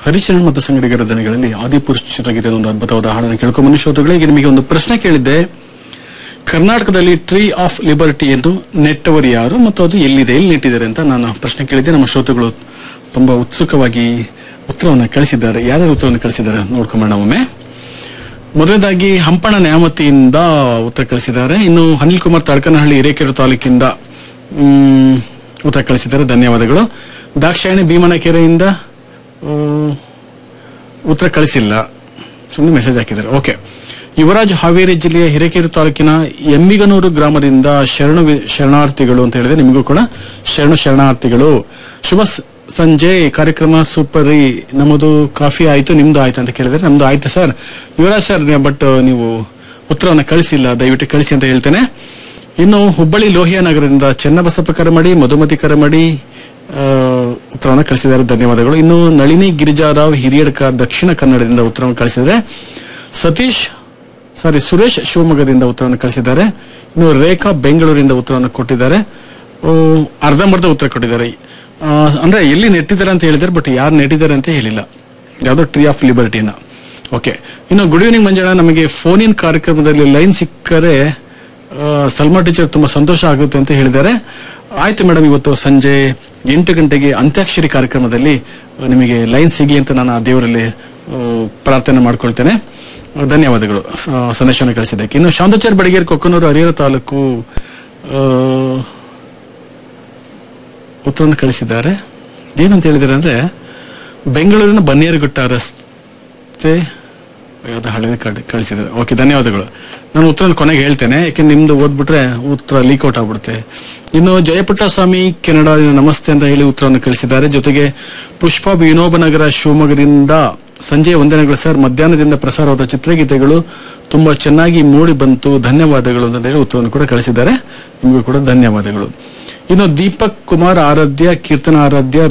ಹರಿಚರಣ್ ಮತ್ತು ಸಂಗಡಿಗರ ದನಿಗಳಲ್ಲಿ ಆದಿಪುರುಷರಾಗಿದೆ ಒಂದು ಅದ್ಭುತವಾದ ಹಾಡನ್ನು ಕೇಳ್ಕೊಂಬನ್ನಿ ಶ್ರೋತೃಗಳಿಗೆ ನಿಮಗೆ ಒಂದು ಪ್ರಶ್ನೆ ಕೇಳಿದ್ದೆ ಕರ್ನಾಟಕದಲ್ಲಿ ಟ್ರೀ ಆಫ್ ಲಿಬರ್ಟಿ ಎಂದು ನೆಟ್ಟವರು ಯಾರು ಮತ್ತು ಅದು ಎಲ್ಲಿದೆ ಎಲ್ಲಿ ನೆಟ್ಟಿದ್ದಾರೆ ಅಂತ ನಾನು ಪ್ರಶ್ನೆ ಕೇಳಿದ್ದೆ ನಮ್ಮ ಶ್ರೋತೃಗಳು ತುಂಬಾ ಉತ್ಸುಕವಾಗಿ ಉತ್ತರವನ್ನು ಕಳಿಸಿದ್ದಾರೆ ಯಾರ್ಯಾರು ಉತ್ತರವನ್ನು ಕಳಿಸಿದ್ದಾರೆ ನೋಡ್ಕೊಂಬೋಣ ಒಮ್ಮೆ ಮೊದಲನೇದಾಗಿ ಹಂಪಣ ನ್ಯಾಮತಿಯಿಂದ ಉತ್ತರ ಕಳಿಸಿದ್ದಾರೆ ಇನ್ನು ಅನಿಲ್ ಕುಮಾರ್ ತಡಕನಹಳ್ಳಿ ಹಿರೇಕೆರೆ ತಾಲೂಕಿಂದ ಮ್, ಉತ್ತರ ಕಳಿಸಿದ್ದಾರೆ ಧನ್ಯವಾದಗಳು ದಾಕ್ಷಾಯಣಿ ಭೀಮನಕೆರೆಯಿಂದ ಆ, ಉತ್ತರ ಕಳಿಸಿಲ್ಲ ಸುಮ್ಮನೆ ಮೆಸೇಜ್ ಹಾಕಿದ್ದಾರೆ ಓಕೆ ಯುವರಾಜ್ ಹಾವೇರಿ ಜಿಲ್ಲೆಯ ಹಿರೇಕೆರೆ ತಾಲೂಕಿನ ಎಮ್ಮಿಗನೂರು ಗ್ರಾಮದಿಂದ ಶರಣು ವಿ- ಶರಣಾರ್ಥಿಗಳು ಅಂತ ಹೇಳಿದ್ರೆ ನಿಮಗೂ ಕೂಡ ಶರಣು ಶರಣಾರ್ಥಿಗಳು ಶುಭ ಸ- ಸಂಜೆ ಕಾರ್ಯಕ್ರಮ ಸೂಪರ್ ರೀ ನಮ್ಮದು ಕಾಫಿ ಆಯ್ತು ನಿಮ್ದು ಆಯ್ತು ಅಂತ ಕೇಳಿದ್ರೆ ನಮ್ದು ಆಯ್ತು ಸರ್ ಯುವರಾಜ್ ಸರ್ ಬಟ್ ನೀವು ಉತ್ತರವನ್ನು ಕಳಿಸಿಲ್ಲ ದಯವಿಟ್ಟು ಕಳಿಸಿ ಅಂತ ಹೇಳ್ತೇನೆ ಇನ್ನು ಹುಬ್ಬಳ್ಳಿ ಲೋಹಿಯಾ ನಗರದಿಂದ ಚೆನ್ನಬಸಪ್ಪ ಕರಮಡಿ ಮಧುಮತಿ ಕರಮಡಿ ಆ, ಉತ್ತರವನ್ನು ಕಳಿಸಿದ್ದಾರೆ ಧನ್ಯವಾದಗಳು ಇನ್ನು ನಳಿನಿ ಗಿರಿಜಾರಾವ್ ಹಿರಿಯಡ್ಕ ದಕ್ಷಿಣ ಕನ್ನಡದಿಂದ ಉತ್ತರವನ್ನು ಕಳಿಸಿದರೆ ಸತೀಶ್ ಸಾರಿ ಸುರೇಶ್ ಶಿವಮೊಗ್ಗದಿಂದ ಉತ್ತರವನ್ನು ಕಳಿಸಿದ್ದಾರೆ ಇನ್ನು ರೇಖಾ ಬೆಂಗಳೂರಿಂದ ಉತ್ತರವನ್ನು ಕೊಟ್ಟಿದ್ದಾರೆ ಆ, ಅರ್ಧಂಬರ್ಧ ಉತ್ತರ ಕೊಟ್ಟಿದ್ದಾರೆ ಆ, ಅಂದ್ರೆ ಎಲ್ಲಿ ನೆಟ್ಟಿದ್ದಾರೆ ಅಂತ ಹೇಳಿದ್ದಾರೆ ಬಟ್ ಯಾರು ನೆಟ್ಟಿದ್ದಾರೆ ಅಂತ ಹೇಳಿಲ್ಲ ಯಾವುದೋ ಟ್ರೀ ಆಫ್ ಲಿಬರ್ಟಿನ ಓಕೆ ಇನ್ನು ಗುಡ್ ಈವ್ನಿಂಗ್ ಮಂಜಣ್ಣ ನಮಗೆ ಫೋನ್ ಇನ್ ಕಾರ್ಯಕ್ರಮದಲ್ಲಿ ಲೈನ್ ಸಿಕ್ಕರೆ ಆ, ಸಲ್ಮಾ ಟೀಚರ್ ತುಂಬಾ ಸಂತೋಷ ಆಗುತ್ತೆ ಅಂತ ಹೇಳಿದ್ದಾರೆ ಆಯ್ತು ಮೇಡಮ್ ಇವತ್ತು ಸಂಜೆ ಎಂಟು ಗಂಟೆಗೆ ಅಂತ್ಯಾಕ್ಷರಿ ಕಾರ್ಯಕ್ರಮದಲ್ಲಿ ಆ, ನಿಮಗೆ ಲೈನ್ ಸಿಗ್ಲಿ ಅಂತ ನಾನು ಆ ದೇವರಲ್ಲಿ ಆ, ಪ್ರಾರ್ಥನೆ ಮಾಡ್ಕೊಳ್ತೇನೆ ಆ, ಧನ್ಯವಾದಗಳು ಆ, ಸಂದೇಶವನ್ನು ಕಳಿಸಿದ್ದಕ್ಕೆ ಇನ್ನು ಶಾಂತಚಾರ್ ಬಡಿಗೇರ್ ಕೊಕ್ಕನೂರು ಹರಿಹರ ತಾಲೂಕು ಆ, ಉತ್ತರವನ್ನು ಕಳಿಸಿದ್ದಾರೆ ಏನಂತ ಹೇಳಿದ್ದಾರೆ ಅಂದ್ರೆ ಬೆಂಗಳೂರಿನ ಬನ್ನೇರುಗುಟ್ಟ ರಸ್ತೆ ಯಾವ್ದು ಹಳೆ ಕಾರ್ಡ್ ಕಳಿಸಿದ್ದಾರೆ ಓಕೆ ಧನ್ಯವಾದಗಳು ನಾನು ಉತ್ತರ ಕೊನೆಗೆ ಹೇಳ್ತೇನೆ ಯಾಕೆಂದ್ರೆ ನಿಮ್ದು ಓದ್ಬಿಟ್ರೆ ಉತ್ತರ ಲೀಕ್ ಔಟ್ ಆಗ್ಬಿಡುತ್ತೆ ಇನ್ನು ಜಯಪುಟ್ಟ ಸ್ವಾಮಿ ಕೆನಡಾ ನಮಸ್ತೆ ಅಂತ ಹೇಳಿ ಉತ್ತರವನ್ನು ಕಳಿಸಿದ್ದಾರೆ ಜೊತೆಗೆ ಪುಷ್ಪ ವಿನೋಬನಗರ ಶಿವಮೊಗ್ಗದಿಂದ ಸಂಜೆ ವಂದನೆಗಳು ಸರ್ ಮಧ್ಯಾಹ್ನದಿಂದ ಪ್ರಸಾರವಾದ ಚಿತ್ರಗೀತೆಗಳು ತುಂಬಾ ಚೆನ್ನಾಗಿ ಮೂಡಿ ಬಂತು ಧನ್ಯವಾದಗಳು ಅಂತ ಹೇಳಿ ಉತ್ತರವನ್ನು ಕೂಡ ಕಳಿಸಿದ್ದಾರೆ ನಿಮಗೂ ಕೂಡ ಧನ್ಯವಾದಗಳು ಇನ್ನು ದೀಪಕ್ ಕುಮಾರ್ ಆರಾಧ್ಯ ಕೀರ್ತನ ಆರಾಧ್ಯ